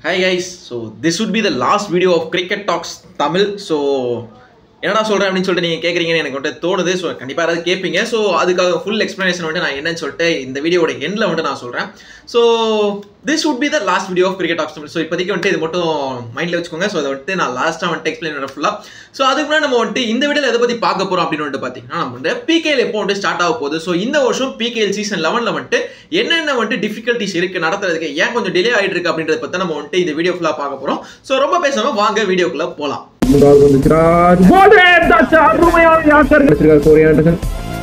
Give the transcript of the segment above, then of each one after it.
hi guys so this would be the last video of cricket talks Tamil so என்னடா சொல்கிறேன் அப்படின்னு சொல்லிட்டு நீங்கள் கேட்குறீங்கன்னு எனக்கு வந்துட்டு தோணுது ஸோ கண்டிப்பாக யாராவது கேட்பீங்க ஸோ அதுக்காக ஃபுல் எக்ஸ்ப்ளனேஷன் வந்துட்டு நான் என்னன்னு சொல்லிட்டு இந்த வீடியோட எண்டில் வந்துட்டு நான் சொல்கிறேன் so this would be the last video of cricket talks Tamil so இப்போதைக்கு வந்துட்டு இது மட்டும் மைண்டில் வச்சுக்கோங்க ஸோ அதை வந்துட்டு நான் லாஸ்ட்டாக வந்துட்டு எக்ஸ்பிளைன் பண்ணுறேன் ஃபுல்லாக ஸோ அதுக்கு முன்னாடி நம்ம வந்துட்டு இந்த வீடியோவில் எதை பற்றி பார்க்க போகிறோம் அப்படின்னு வந்துட்டு பார்த்தீங்கன்னா நம்ம வந்து பிகேஎல் எப்போ வந்துட்டு ஸ்டார்ட் ஆக போகுது ஸோ இந்த வருஷம் பிகேஎல் சீசன் லெவனில் வந்துட்டு என்னென்ன வந்துட்டு டிஃபிகல்ட்டிஸ் இருக்குது நடத்துறதுக்கு ஏன் கொஞ்சம் டிலே ஆகிட்டு இருக்கு அப்படின்றத பற்றி நம்ம வந்துட்டு இந்த வீடியோ ஃபுல்லாக பார்க்க போகிறோம் ஸோ ரொம்ப பேசாமல் வாங்க வீடியோக்குள்ளே போகலாம் முதலாவது வந்திருக்கிறார் மோதேவ் தாஸ் அருமையான யாக்கர் வச்சிருக்கார் கோரி ஆண்டர்சன்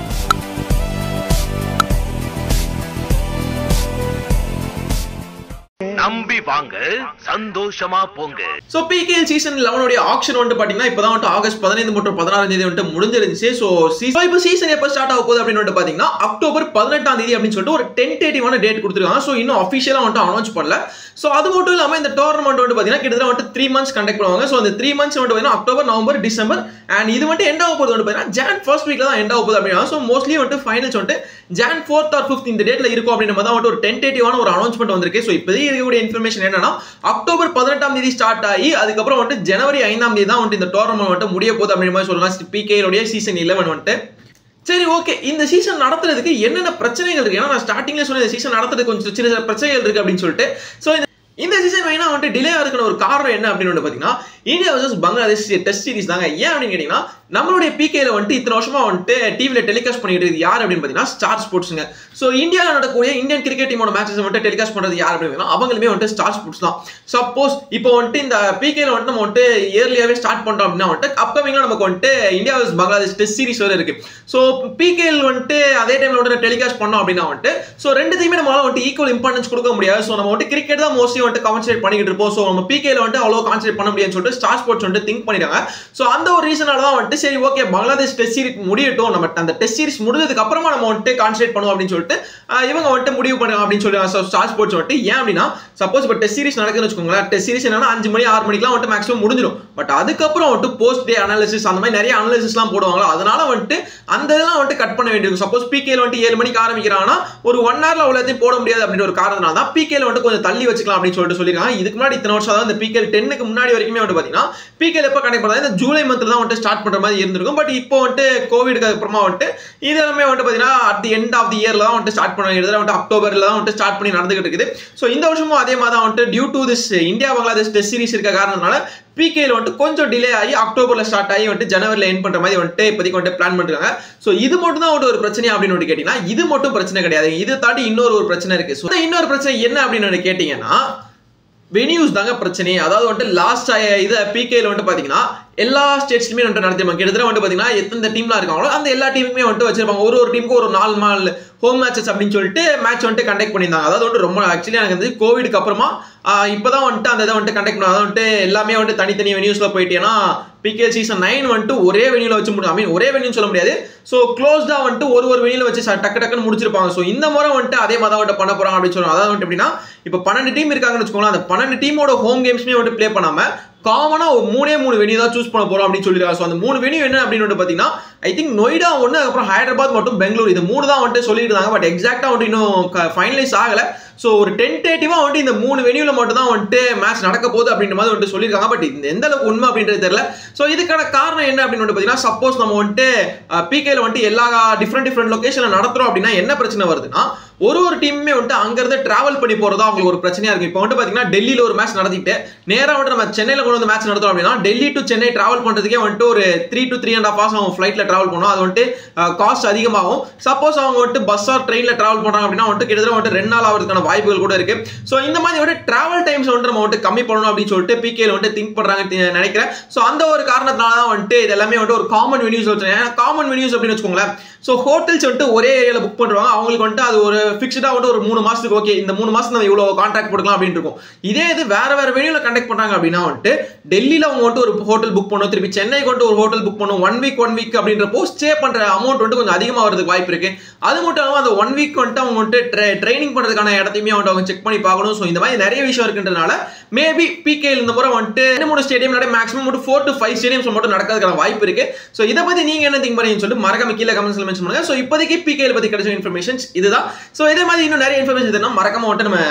நம்பி வாங்க சந்தோஷமா போங்க ஸோ பிகேஎல் சீசன் லெவனுடைய ஆக்ஷன் வந்துட்டு பார்த்தீங்கன்னா இப்போ தான் வந்துட்டு ஆகஸ்ட் பதினைந்து மற்றும் பதினாறாம் தேதி வந்துட்டு முடிஞ்சிருந்துச்சு ஸோ இப்போ சீசன் எப்போ ஸ்டார்ட் ஆக போகுது அப்படின்னு வந்துட்டு பார்த்தீங்கன்னா அக்டோபர் பதினெட்டாம் தேதி அப்படின்னு சொல்லிட்டு ஒரு டென்டேட்டிவான டேட் கொடுத்துருக்காங்க ஸோ இன்னும் அஃபிஷியலாக வந்துட்டு அனௌன்ஸ் பண்ணல ஸோ அது மட்டும் இல்லாமல் இந்த டோர்னமெண்ட் வந்து பார்த்தீங்கன்னா கிட்டத்தட்ட வந்துட்டு த்ரீ மந்த்ஸ் கண்டக்ட் பண்ணுவாங்க ஸோ அந்த த்ரீ மந்த்ஸ் வந்து பார்த்தீங்கன்னா அக்டோபர் நவம்பர் டிசம்பர் அண்ட் இது வந்துட்டு எண்ட் ஆக போகுது வந்து பார்த்தீங்கன்னா ஜான் ஃபர்ஸ்ட் வீக்ல தான் எண்ட் ஆக போகுது அப்படின்னா ஸோ மோஸ்ட்லி வந்துட்டு ஃபைனல்ஸ் வந்துட்டு ஜான் ஃபோர்த் ஆர் ஃபிஃப்த் இந்த டேட்ல இருக்கும் அப்படின்ற மாதிரி தான் வந்துட்டு ஒரு டென்டேட்டிவான ஒரு அனௌன்ஸ்மெண்ட் வந்திருக்கு ஸோ இப்போதைக்கு இருக்கக்கூடிய இன்ஃபர்மேஷன் என்னன்னா அக்டோபர் பதினெட்டாம் தேதி ஸ்டார்ட் ஆகி அதுக்கப்புறம் வந்துட்டு ஜனவரி ஐந்தாம் தேதி தான் வந்துட்டு இந்த டோர்னமெண்ட் வந்துட்டு முடிய போகுது அப்படின்ற மாதிரி சொல்றாங்க பிகேனுடைய சீசன் இலவன் வந்துட்டு சரி ஓகே இந்த சீசன் நடத்துறதுக்கு என்னென்ன பிரச்சனைகள் இருக்கு ஏன்னா நான் ஸ்டார்டிங்ல சொன்ன இந்த சீசன் நடத்துறதுக்கு கொஞ்சம் சின்ன சின்ன பிரச்சனைகள் இருக்கு அப்படின்னு சொல்லிட்டு ஸோ இந்த சீசன் வேணா வந்துட்டு டிலே ஆகிறதுக்கான ஒரு காரணம் என்ன அப்படின்னு வந்து பார்த்தீங்கன்னா India versus Bangladesh test series தாங்க ஏன் அப்படின்னு கேட்டீங்கன்னா நம்மளுடைய பிகேல வந்துட்டு இத்தனை வருஷமா வந்துட்டு டிவியில் டெலிகாஸ்ட் பண்ணிட்டு இருக்குது யார் அப்படின்னு பார்த்தீங்கன்னா ஸ்டார் ஸ்போர்ட்ஸுங்க ஸோ இந்தியாவில் நடக்கக்கூடிய இந்தியன் கிரிக்கெட் டீமோட மேட்சஸ் வந்துட்டு டெலிகாஸ்ட் பண்ணுறது யார் அப்படின்னு அவங்களுமே வந்துட்டு ஸ்டார் ஸ்போர்ட்ஸ் தான் சப்போஸ் இப்போ வந்துட்டு இந்த பிகேல வந்துட்டு நம்ம வந்துட்டு இயர்லியாவே ஸ்டார்ட் பண்றோம் அப்படின்னா வந்துட்டு அப்கமிங்ல நமக்கு வந்துட்டு India versus Bangladesh test series வேறு இருக்கு ஸோ பிகேஎல் வந்துட்டு அதே டைம்ல வந்துட்டு டெலிகாஸ்ட் பண்ணோம் அப்படின்னா வந்துட்டு ஸோ ரெண்டுத்தையுமே நம்மளால வந்துட்டு ஈக்குவல் இம்பார்ட்டன்ஸ் கொடுக்க முடியாது ஸோ நம்ம வந்துட்டு கிரிக்கெட் தான் மோஸ்ட்லி வந்துட்டு கான்சன்ட்ரேட் பண்ணிக்கிட்டு இருப்போம் ஸோ நம்ம பிகேல வந்துட்டு அவ்வளோ கான்சன்ட்ரேட் பண்ண முடியாதுன்னு சொல்லிட்டு ஸ்டார் ஸ்போர்ட்ஸ் வந்துட்டு திங்க் பண்ணிடுறாங்க ஸோ அந்த ஒரு ரீசனால தான் வந்துட்டு சரி ஓகே பங்களாதேஷ் டெஸ்ட் சீரிஸ் முடியட்டும் நம்ம அந்த டெஸ்ட் சீரிஸ் முடிஞ்சதுக்கு அப்புறமா நம்ம வந்துட்டு கான்சன்ட்ரேட் பண்ணுவோம் அப்படின்னு சொல்லிட்டு ஆஹ் இவங்க வந்துட்டு முடிவு பண்ணுறாங்க அப்படின்னு சொல்லி ஸ்டார் ஸ்போர்ட்ஸ் வந்துட்டு ஏன் அப்படின்னா சப்போஸ் இப்போ டெஸ்ட் சீரிஸ் நடக்குதுன்னு வச்சுக்கோங்களேன் டெஸ்ட் சீரிஸ் என்னன்னா அஞ்சு மணி ஆறு மணிக்கெல்லாம் வந்துட்டு மேக்ஸிமம் முடிஞ்சிடும் பட் அதுக்கப்புறம் வந்துட்டு போஸ்ட் டே அனாலிசிஸ் அந்த மாதிரி நிறைய அனாலிசிஸ்லாம் போடுவாங்களா அதனால வந்துட்டு அந்த இதெல்லாம் வந்துட்டு கட் பண்ண வேண்டியிருக்கும் சப்போஸ் பிகேல வந்துட்டு ஏழு மணிக்கு ஆரம்பிக்கிறாங்கன்னா ஒரு ஒன் ஹவர்ல அவ்வளோத்தையும் போட முடியாது அப்படின்ற ஒரு காரணத்தினால தான் பிகேல வந்துட்டு கொஞ்சம் தள்ளி வச்சுக்கலாம் அப்படின்னு சொல்லிட்டு சொல்லிருக்காங்க இதுக்கு முன்னாடி இத்தனை வருஷம் அதாவது இந்த பிகேல் டென்னுக்கு முன்னாடி வரைக்குமே வந்து பார்த்தீங்கன்னா பிகேல் எப்போ கனெக்ட் பண்ணாங்க இந்த ஜூலை மந்த்ல தான் வந்துட்டு ஸ்டார்ட் பண்ற மாதிரி இருந்திருக்கும் பட் இப்போ வந்துட்டு கோவிடுக்கு அப்புறமா வந்துட்டு இது எல்லாமே வந்துட்டு பார்த்தீங்கன்னா at the end of the இயர்ல தான் வந்துட்டு ஸ்டார்ட் பண்ண இதெல்லாம் வந்துட்டு அக்டோபர்ல தான் வந்துட்டு ஸ்டார்ட் பண்ணி நடந்துகிட்டு இருக்குது ஸோ இந்த வருஷமும் அதே மாதிரி தான் வந்துட்டு due to this India Bangladesh test series இருக்க காரணத்தினால பிகேல வந்துட்டு கொஞ்சம் டிலே ஆகி அக்டோபர்ல ஸ்டார்ட் ஆகி வந்துட்டு ஜனவரில என் பண்ற மாதிரி வந்துட்டு இப்போதைக்கு வந்துட்டு பிளான் பண்ணிருக்காங்க ஸோ இது மட்டும் தான் வந்துட்டு ஒரு பிரச்சனை அப்படின்னு வந்து கேட்டீங்கன்னா இது மட்டும் பிரச்சனை கிடையாது இது தாண்டி இன்னொரு ஒரு பிரச்சனை இருக்கு ஸோ இன்னொரு பிரச்சனை என்ன அப்படின்னு வந்து கேட்டீங்கன்னா வெனியூஸ் தாங்க பிரச்சனை அதாவது வந்துட்டு லாஸ்ட் இது பிகேல வந்துட்டு பாத்தீங்கன்னா எல்லா ஸ்டேட்ஸ்லுமே வந்துட்டு நடத்திருப்பாங்க கிட்டத்தட்ட வந்துட்டு பாத்தீங்கன்னா எத்தனை டீம்லாம் இருக்காங்களோ அந்த எல்லா டீமுமே வந்துட்டு வச்சிருப்பாங்க ஒரு ஒரு டீமுக்கு ஒரு நாலு நாலு ஹோம் மேட்சஸ் அப்படின்னு சொல்லிட்டு மேட்ச் வந்துட்டு கண்டக்ட் பண்ணியிருந்தாங்க அதாவது வந்துட்டு ரொம்ப ஆக்சுவலி எனக்கு வந்து கோவிடுக்கு அப்புறமா இப்போதான் வந்துட்டு அந்த இதை வந்துட்டு கண்டக்ட் பண்ண அதாவது வந்துட்டு எல்லாமே வந்துட்டு தனித்தனி வெனியூஸ்ல போயிட்டேன்னா பிகேஎல் சீசன் நைன் வந்துட்டு ஒரே வெனியூல வச்சு முடியும் ஐ மீன் ஒரே வெனியூ சொல்ல முடியாது ஸோ க்ளோஸ்டா வந்துட்டு ஒரு ஒரு வெனியூல வச்சு டக்கு டக்குன்னு முடிச்சிருப்பாங்க ஸோ இந்த முறை வந்துட்டு அதே மாதிரி தான் வந்துட்டு பண்ண போறாங்க அப்படின்னு சொல்லுவாங்க அதாவது வந்துட்டு எப்படின்னா இப்போ பன்னெண்டு டீம் இருக்காங்கன்னு வச்சுக்கோங்களேன் அந்த பன்னெண்டு டீமோட ஹோம் கேம்ஸ்மே வந்துட்டு ப்ளே பண்ணாம காமனா ஒரு மூணே மூணு வெனியூ தான் சூஸ் பண்ண போறோம் அப்படின்னு சொல்லிருக்காங்க ஸோ அந்த மூணு வெனியூ என்ன அப்படின்னு வந்து பார்த்தீங்கன்னா ஐ திங்க் நொய்டா ஒன்று அப்புறம் ஹைதராபாத் மற்றும் பெங்களூர் இது மூணு தான் வந்துட்டு சொல்லிட்டு இருந்தாங்க பட் எக்ஸாக்டா வந்துட்டு இன்னும் ஃபைனலைஸ் ஆகல ஸோ ஒரு டென்டேட்டிவா வந்துட்டு இந்த மூணு வெனியூல மட்டும் தான் வந்துட்டு மேட்ச் நடக்க போகுது அப்படின்ற மாதிரி வந்துட்டு சொல்லியிருக்காங்க பட் இந்த எந்த அளவுக்கு உண்மை அப்படின்றது தெரியல ஸோ இதுக்கான காரணம் என்ன அப்படின்னு வந்து பார்த்தீங்கன்னா சப்போஸ் நம்ம வந்துட்டு பிகேல வந்துட்டு எல்லா டிஃப்ரெண்ட் டிஃப்ரெண்ட் லொகேஷன்ல நடத்துறோம் அப்படின்னா என்ன பிரச்சனை வருதுன்னா ஒரு ஒரு டீமுமே வந்துட்டு அங்கிருந்து டிராவல் பண்ணி போறதா அவங்களுக்கு ஒரு பிரச்சனையா இருக்கு இப்போ வந்துட்டு பாத்தீங்கன்னா டெல்லியில ஒரு மேட்ச் நடத்திட்டு நேரா வந்துட்டு நம்ம சென்னையில கொண்டு வந்து மேட்ச் நடத்துறோம் அப்படின்னா டெல்லி டு சென்னை டிராவல் பண்றதுக்கே வந்துட்டு ஒரு three to three and half hours அவங்க ஃபிளைட்ல டிராவல் பண்ணும் அது வந்துட்டு காஸ்ட் அதிகமாகும் சப்போஸ் அவங்க வந்துட்டு பஸ் ஆர் ட்ரெயின்ல டிராவல் பண்றாங்க அப்படின்னா வந்துட்டு கிட்டத்தட்ட வந்துட்டு ரெண்டு நாள் ஆகிறதுக்கான வாய்ப்புகள் கூட இருக்கு ஸோ இந்த மாதிரி வந்துட்டு டிராவல் டைம்ஸ் வந்துட்டு நம்ம வந்துட்டு கம்மி பண்ணணும் அப்படின்னு சொல்லிட்டு பிகேல வந்துட்டு திங்க் பண்றாங்க நினைக்கிறேன் ஸோ அந்த ஒரு காரணத்தினால தான் வந்துட்டு இது எல்லாமே வந்துட்டு ஒரு காமன் வெனியூஸ் வச்சுருக்கேன் ஏன்னா காமன் வெனியூஸ் அப்படின்னு வச்சுக்கோங்களேன் ஸோ ஹோட்டல்ஸ் வந்துட்டு ஒரே ஏரியாவில் புக் பண்ணுவாங்க அவங்களுக்கு வந்துட்டு அது ஒரு ஃபிக்ஸ்டாக வந்துட்டு ஒரு மூணு மாசத்துக்கு ஓகே இந்த மூணு மாசம் நம்ம இவ்வளோ கான்ட்ராக்ட் கொடுக்கலாம் அப்படின்னு இருக்கும் இதே இது வேற வேற வெனியூல கண்டக்ட் பண்றாங்க அப்படின்னா வந்துட்டு டெல்லியில அவங்க வந்துட்டு ஒரு ஹோட்டல் புக் பண்ணும் திருப்பி சென்னைக்கு வந்துட்டு ஒரு ஹோட்டல் புக் பண்ணும் ஒன் வீக் ஒன் வீக் அப்படின்றப்போ ஸ்டே பண்ற அமௌண்ட் வந்துட்டு கொஞ்சம் அதிகமாக வரதுக்கு வாய்ப்பு இருக்கு அது மட்டும் இல்லாமல் அந்த ஒன் வீக் வந்துட்டு அவங்க வந்துட்டு ட்ரைனிங் பண்றதுக்கான இடத்தையுமே வந்துட்டு அவங்க செக் பண்ணி பார்க்கணும் ஸோ இந்த மாதிரி நிறைய விஷயம் இருக்குன்றதுனால மேபி பிகே இந்த முறை வந்துட்டு ரெண்டு மூணு ஸ்டேடியம் நடை மேக்ஸிமம் மட்டும் ஃபோர் டு ஃபைவ் ஸ்டேடியம்ஸ் மட்டும் நடக்கிறதுக்கான வாய்ப்பு இருக்கு ஸோ இதை பத்தி நீங்க என்ன திங்க் பண்ணீங்கன்னு சொல்லிட்டு மறக்காம கீழே கமெண்ட்ஸ்ல மென்ஷன் பண்ணுங்க ஸோ இப்போதைக்கு பிகேல பத்தி கிடைச்ச இன்ஃபர்மேஷன்ஸ் இதுதான் ஸோ இதே மாதிரி இன்னும் நிறைய இன்ஃபர்மேஷன் தெரியும் மறக்காம வந்துட்டு நம்ம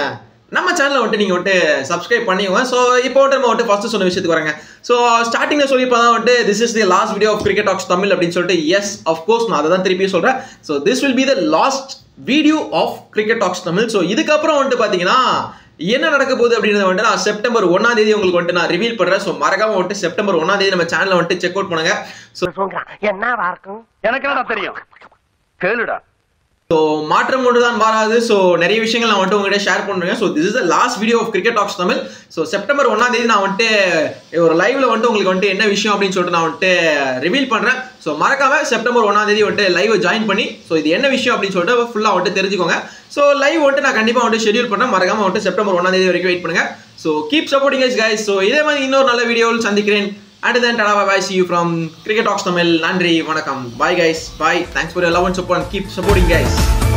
நம்ம சேனலை வந்துட்டு நீங்கள் வந்துட்டு சப்ஸ்கிரைப் பண்ணிக்கோங்க ஸோ இப்போ வந்துட்டு நம்ம வந்துட்டு ஃபஸ்ட்டு சொன்ன விஷயத்துக்கு வரேங்க ஸோ ஸ்டார்டிங்கில் சொல்லி தான் வந்துட்டு this is the last video of cricket talks Tamil அப்படின்னு சொல்லிட்டு எஸ் அஃப்கோர்ஸ் நான் அதை தான் திருப்பி சொல்கிறேன் so this will be the last video of cricket talks Tamil so இதுக்கப்புறம் வந்துட்டு பார்த்தீங்கன்னா என்ன நடக்க போகுது அப்படின்றத வந்துட்டு நான் செப்டம்பர் ஒன்னாம் தேதி உங்களுக்கு வந்துட்டு நான் ரிவீல் பண்றேன் ஸோ மறக்காம வந்துட்டு செப்டம்பர் ஒன்னாம் தேதி நம்ம சேனலை வந்துட்டு செக் அவுட் பண்ணுங்க ஸோ என்னவா இருக்கும் எனக்கு என்ன தெரியும் கேளுடா ஸோ மாற்றம் ஒன்று தான் மாறாது ஸோ நிறைய விஷயங்கள் நான் வந்துட்டு உங்ககிட்ட ஷேர் பண்ணுறேன் so this is the last video of cricket talks Tamil so September ஒன்றாம் தேதி நான் வந்துட்டு ஒரு லைவ்ல வந்துட்டு உங்களுக்கு வந்துட்டு என்ன விஷயம் அப்படின்னு சொல்லிட்டு நான் வந்துட்டு ரிவீல் பண்ணுறேன் ஸோ மறக்காம செப்டம்பர் ஒன்றாம் தேதி வந்துட்டு லைவ் ஜாயின் பண்ணி ஸோ இது என்ன விஷயம் அப்படின்னு சொல்லிட்டு ஃபுல்லாக வந்துட்டு தெரிஞ்சுக்கோங்க ஸோ லைவ் வந்துட்டு நான் கண்டிப்பாக வந்துட்டு ஷெடியூல் பண்ணேன் மறக்காம வந்துட்டு செப்டம்பர் ஒன்றாம் தேதி வரைக்கும் வெயிட் பண்ணுங்க so keep supporting guys guys so இதே மாதிரி இன்னொரு நல்ல வீடியோவில் சந்திக்கிறேன் and then tata bye see you from cricket talks Tamil நன்றி வணக்கம் bye guys bye thanks for love and support keep supporting guys